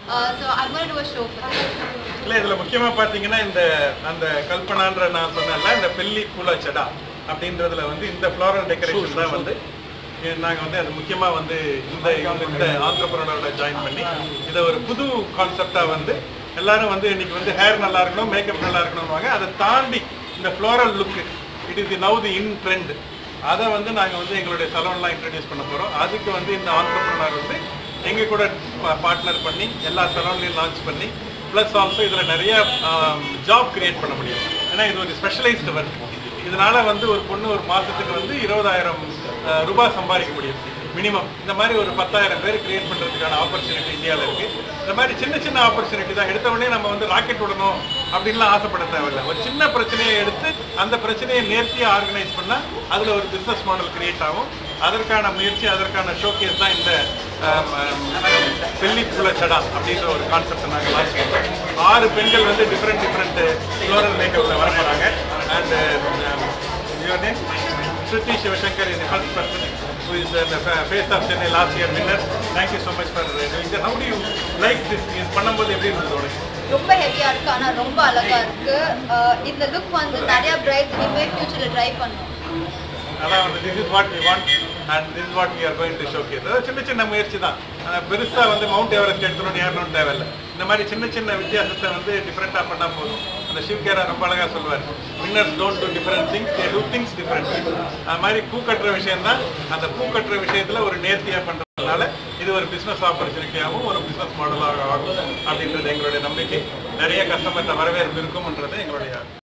Uh, so I'm going to do a show for them. இல்லை இதில் முக்கியமாக பார்த்தீங்கன்னா இந்த அந்த கல்பனான்ற நான் சொன்னேன்ல இந்த பெல்லி பூலா செடா அப்படின்றதுல வந்து இந்த ஃப்ளோரல் டெக்கரேஷன் தான் வந்து நாங்கள் வந்து அது முக்கியமாக வந்து இந்த இவங்க இந்த ஆந்திரபுரோட ஜாயின் பண்ணி இதை ஒரு புது கான்செப்டாக வந்து எல்லாரும் வந்து இன்னைக்கு வந்து ஹேர் நல்லா இருக்கணும் மேக்கப் நல்லா இருக்கணும்வாங்க அதை தாண்டி இந்த floral look it is now the in trend அதை வந்து நாங்கள் வந்து எங்களுடைய சலூன்லாம் இன்ட்ரடியூஸ் பண்ண போகிறோம் அதுக்கு வந்து இந்த ஆண்டர்பிரினர் வந்து எங்கள் கூட பார்ட்னர் பண்ணி எல்லா சலூன்லையும் லான்ச் பண்ணி ப்ளஸ் ஆல்சோ இதில் நிறைய ஜாப் கிரியேட் பண்ண முடியும் ஏன்னா இது ஒரு ஸ்பெஷலைஸ்டு ஒர்க் இதனால வந்து ஒரு பொண்ணு ஒரு மாதத்துக்கு வந்து இருபதாயிரம் அஹ், ரூபாய் சம்பாதிக்க முடியும் மினிமம் இந்த மாதிரி ஒரு பத்தாயிரம் பேர் கிரியேட் பண்ணுறதுக்கான ஆப்பர்ச்சுனிட்டி இந்தியாவில் இருக்குது இந்த மாதிரி சின்ன சின்ன ஆப்பர்ச்சுனிட்டி தான் எடுத்த உடனே நம்ம வந்து ராக்கெட் விடணும் அப்படின்லாம் ஆசைப்பட தேவையில்லை ஒரு சின்ன பிரச்சனையை எடுத்து அந்த பிரச்சனையை நேர்த்தியாக ஆர்கனைஸ் பண்ணால் அதில் ஒரு பிஸ்னஸ் மாடல் கிரியேட் ஆகும் அதற்கான முயற்சி அதற்கான ஷோகேஸ் தான் இந்த பெல்லிப்புல சடா அப்படின்ற ஒரு கான்செப்ட் நாங்கள் லான்ச் பண்ணுறோம் ஆறு பெண்கள் வந்து டிஃப்ரெண்ட் டிஃப்ரெண்ட் ஃப்ளோரல் மேக்கப்பில் வர போகிறாங்க and your name Shruti Sivasankar is first person who is the face of Chennai last year winner. Thank you so much for doing that. How do you like this? இது பண்ணும்போது எப்படி இருந்தது உனக்கு ரொம்ப ஹெவியா இருக்கு ஆனா ரொம்ப அழகா இருக்கு அஹ் இந்த லுக் வந்து நிறைய பிரைட்ஸ் இனிமேல் ஃபியூச்சர்ல ட்ரை பண்ணும் அதான் வந்து this is what we want and this is what we are going to showcase அதாவது சின்ன சின்ன முயற்சி தான் ஆனா பெருசா வந்து மவுண்ட் எவரெஸ்ட் எடுத்துணும் ஏறணும்னு தேவையில்லை இந்த மாதிரி சின்ன சின்ன வித்தியாசத்தை வந்து டிஃப்ரெண்ட்டாக பண்ணா போதும் அந்த சிவகேரா ரொம்ப அழகா சொல்லுவார் winners don't do different things they do things different அது மாதிரி பூ கட்டுற விஷயம் தான் அந்த பூ கட்டுற விஷயத்துல ஒரு நேர்த்தியா பண்றதுனால இது ஒரு பிசினஸ் ஆப்பர்ச்சுனிட்டியாகவும் ஒரு பிசினஸ் மாடலாக ஆகும் அப்படின்றது எங்களுடைய நம்பிக்கை நிறைய கஸ்டமர்கிட்ட வரவேற்பு இருக்கும்ன்றது எங்களுடைய